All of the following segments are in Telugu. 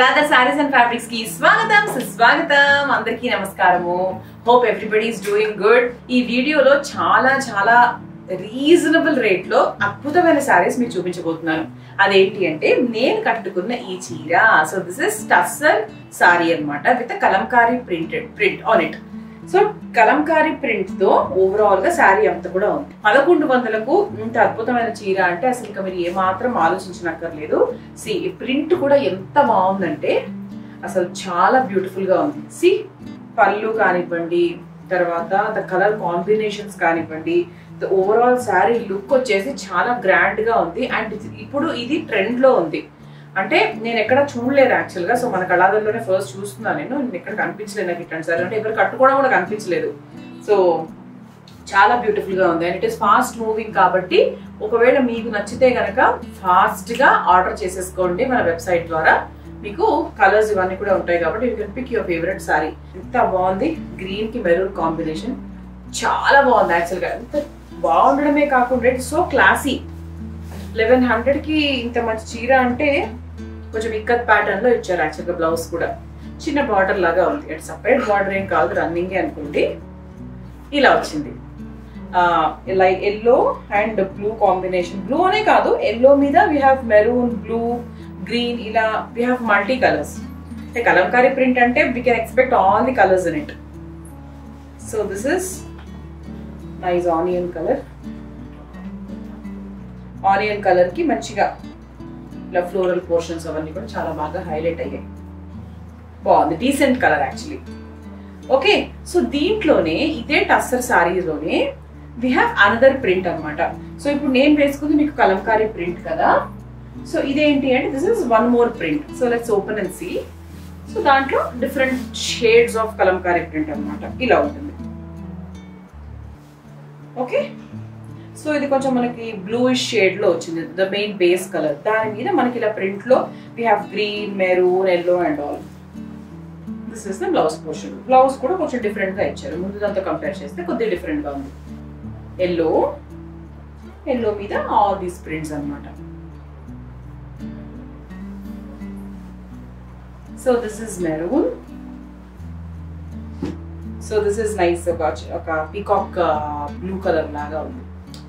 కళాద సారీస్ అండ్ ఫ్యాబ్రిక్స్ కి స్వాగతం సుస్వాగతం అందరికీ నమస్కారము hope everybody is doing good ఈ వీడియోలో చాలా చాలా రీజనబుల్ రేట్ లో అద్భుతమైన సారీస్ మీకు చూపించబోతున్నాను అదేంటి అంటే నేను కట్టుకున్న ఈ చీర so this is tussar sari అన్నమాట with kalamkari printed print on it so kalamkari print తో ఓవరాల్ గా శారీ అంతా కూడా ఉంది పదకొండు వందలకు ఇంత అద్భుతమైన చీర అంటే అసలు ఇంకా మీరు ఏమాత్రం ఆలోచించనక్కర్లేదు సి ప్రింట్ కూడా ఎంత బాగుందంటే అసలు చాలా బ్యూటిఫుల్ గా ఉంది సి పళ్ళు కానివ్వండి తర్వాత ద కలర్ కాంబినేషన్స్ కానివ్వండి ద ఓవరాల్ శారీ లుక్ వచ్చేసి చాలా గ్రాండ్ గా ఉంది అండ్ ఇప్పుడు ఇది ట్రెండ్ లో ఉంది అంటే నేను ఎక్కడ చూడలేదు యాక్చువల్ గా సో మన కళాదల్లోనే ఫస్ట్ చూస్తున్నాను నేను నేను ఎక్కడ కనిపించలేదు నాకు ఇట్లాంటి సారీ అంటే ఎవరు కట్టుకోవడం కూడా కనిపించలేదు సో చాలా బ్యూటిఫుల్ గా ఉంది and it is fast moving కాబట్టి ఒకవేళ మీకు నచ్చితే గనక ఫాస్ట్ గా ఆర్డర్ చేసేసుకోండి మన వెబ్సైట్ ద్వారా మీకు కలర్స్ ఇవన్నీ కూడా ఉంటాయి కాబట్టి you can pick your favourite sari ఎంత బాగుంది గ్రీన్ కి మెరూన్ కాంబినేషన్ చాలా బాగుంది యాక్చువల్ గా ఎంత బాగుండడమే కాకుండా it's so classy eleven hundred కి ఇంత మంచి చీర అంటే కొంచెం ఇక్కత్ ప్యాటర్న్ లో ఇచ్చారు యాక్చువల్ గా బ్లౌజ్ కూడా చిన్న బార్డర్ లాగా ఉంది ఇటు సపరేట్ బార్డర్ ఏం కాదు రన్నింగ్ అనుకోండి ఇలా వచ్చింది like yellow and blue combination blue అనే కాదు ఎల్లో మీద we have maroon blue green ఇలా వీ హ్యావ్ మల్టీ కలర్స్ అంటే కలంకారీ ప్రింట్ అంటే we can expect all the colours in it so this is nice onion colour onion colour కి మంచిగా ఇలా ఫ్లోరల్ పోర్షన్స్ అవన్నీ కూడా చాలా బాగా హైలైట్ అయ్యాయి బాగుంది decent colour actually okay so దీంట్లోనే ఇదే టస్సర్ సారీలోనే వి హ్యావ్ అనదర్ ప్రింట్ అనమాట సో ఇప్పుడు నేను వేసుకుంది మీకు కలంకారీ ప్రింట్ కదా సో ఇదేంటి అంటే this is one more print so let's open and see so దాంట్లో different shades of Kalamkari print అనమాట ఇలా ఉంటుంది ఓకే సో ఇది కొంచెం మనకి బ్లూయిష్ షేడ్ లో వచ్చింది ద మెయిన్ బేస్ కలర్ దాని మీద మనకి ఇలా ప్రింట్ లో we have green maroon yellow and all this is the blouse portion blouse కూడా కొంచెం డిఫరెంట్ గా ఇచ్చారు ముందు దాంతో కంపేర్ చేస్తే కొద్దిగా డిఫరెంట్ గా ఉంది ఎల్లో ఎల్లో మీద ఆల్ దీస్ ప్రింట్స్ అనమాట so this is maroon so this is nice ఒక ఒక పీకాక్ బ్లూ కలర్ లాగా ఉంది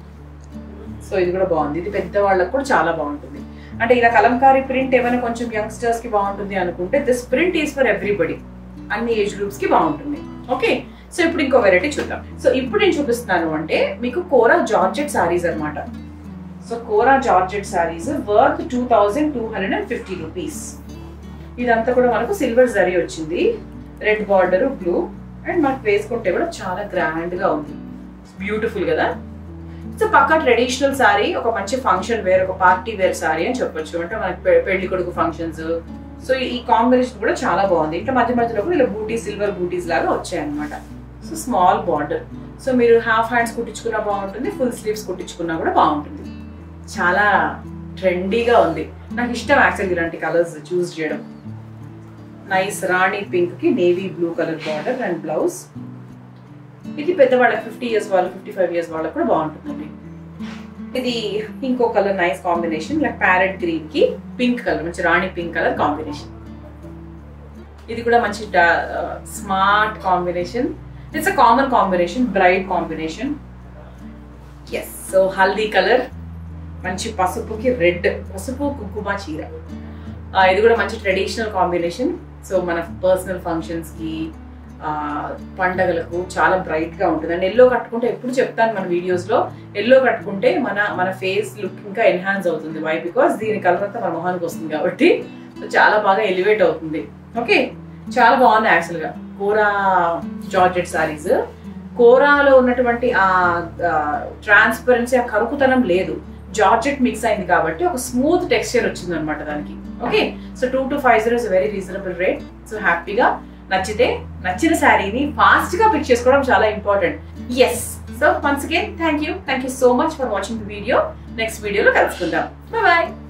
సో ఇది కూడా బాగుంది ఇది పెద్ద వాళ్ళకి కూడా చాలా బాగుంటుంది అంటే ఇలా కలంకారీ ప్రింట్ ఏమైనా కొంచెం యంగ్స్టర్స్ కి బాగుంటుంది అనుకుంటే this print is for everybody అన్ని ఏజ్ గ్రూప్స్ కి బాగుంటుంది ఓకే సో ఇప్పుడు ఇంకో వెరైటీ చూద్దాం సో ఇప్పుడు నేను చూపిస్తున్నాను అంటే మీకు కోరా జార్జెట్ సారీస్ అనమాట so kora georgette saris worth two thousand two hundred and fifty rupees ఇదంతా కూడా మనకు సిల్వర్ జరీ వచ్చింది రెడ్ బార్డర్ బ్లూ అండ్ మనకు వేసుకుంటే కూడా చాలా గ్రాండ్ గా ఉంది బ్యూటిఫుల్ కదా సో పక్కా ట్రెడిషనల్ సారీ ఒక మంచి ఫంక్షన్ వేర్ ఒక పార్టీ వేర్ సారీ అని చెప్పొచ్చు అంటే మనకి పెళ్లి కొడుకు ఫంక్షన్స్ సో ఈ కాంబినేషన్ కూడా చాలా బాగుంది ఇట్లా మధ్య మధ్యలో కూడా ఇలా బూటీ సిల్వర్ బూటీస్ లాగా వచ్చాయన్నమాట సో స్మాల్ బార్డర్ సో మీరు హాఫ్ హ్యాండ్స్ కుట్టించుకున్నా బాగుంటుంది ఫుల్ స్లీవ్స్ కుట్టించుకున్నా కూడా బాగుంటుంది చాలా ట్రెండీగా ఉంది నాకు ఇష్టం యాక్చువల్ ఇలాంటి కలర్స్ చూస్ చేయడం నైస్ రాణి పింక్ కి navy blue colour border and blouse ఇది పెద్దవాళ్ళకి ఫిఫ్టీ ఇయర్స్ వాళ్ళు ఫిఫ్టీ ఫైవ్ ఇయర్స్ వాళ్ళకి కూడా బాగుంటుందండి ఇది ఇంకో colour nice combination like parrot green కి పింక్ కలర్ మంచి రాణి పింక్ కలర్ కాంబినేషన్ ఇది కూడా మంచి smart combination it's a common combination bright combination yes so haldi colour మంచి పసుపుకి రెడ్ పసుపు కుంకుమ చీర ఇది కూడా మంచి ట్రెడిషనల్ కాంబినేషన్ సో మన పర్సనల్ ఫంక్షన్స్ కి పండగలకు చాలా బ్రైట్ గా ఉంటుంది అండ్ ఎల్లో కట్టుకుంటే ఎప్పుడు చెప్తాను మన వీడియోస్ లో ఎల్లో కట్టుకుంటే మన మన ఫేస్ లుక్ ఇంకా ఎన్హాన్స్ అవుతుంది వై బికాస్ దీని కలర్ అంతా మన మొహానికి వస్తుంది కాబట్టి సో చాలా బాగా ఎలివేట్ అవుతుంది ఓకే చాలా బాగుంది యాక్చువల్ గా కోరా జార్జెట్ సారీస్ కోరాలో ఉన్నటువంటి ఆ ట్రాన్స్పరెన్సీ ఆ కరుకుతనం లేదు జార్జెట్ మిక్స్ అయింది కాబట్టి ఒక స్మూత్ టెక్స్చర్ వచ్చింది అనమాట దానికి okay so two to five zero is very reasonable rate so హ్యాపీగా నచ్చితే నచ్చిన శారీని ఫాస్ట్ గా పిక్ చేసుకోవడం చాలా important yes so once again thank you thank you so much for watching the video next వీడియోలో కలుసుకుందాం బాయ్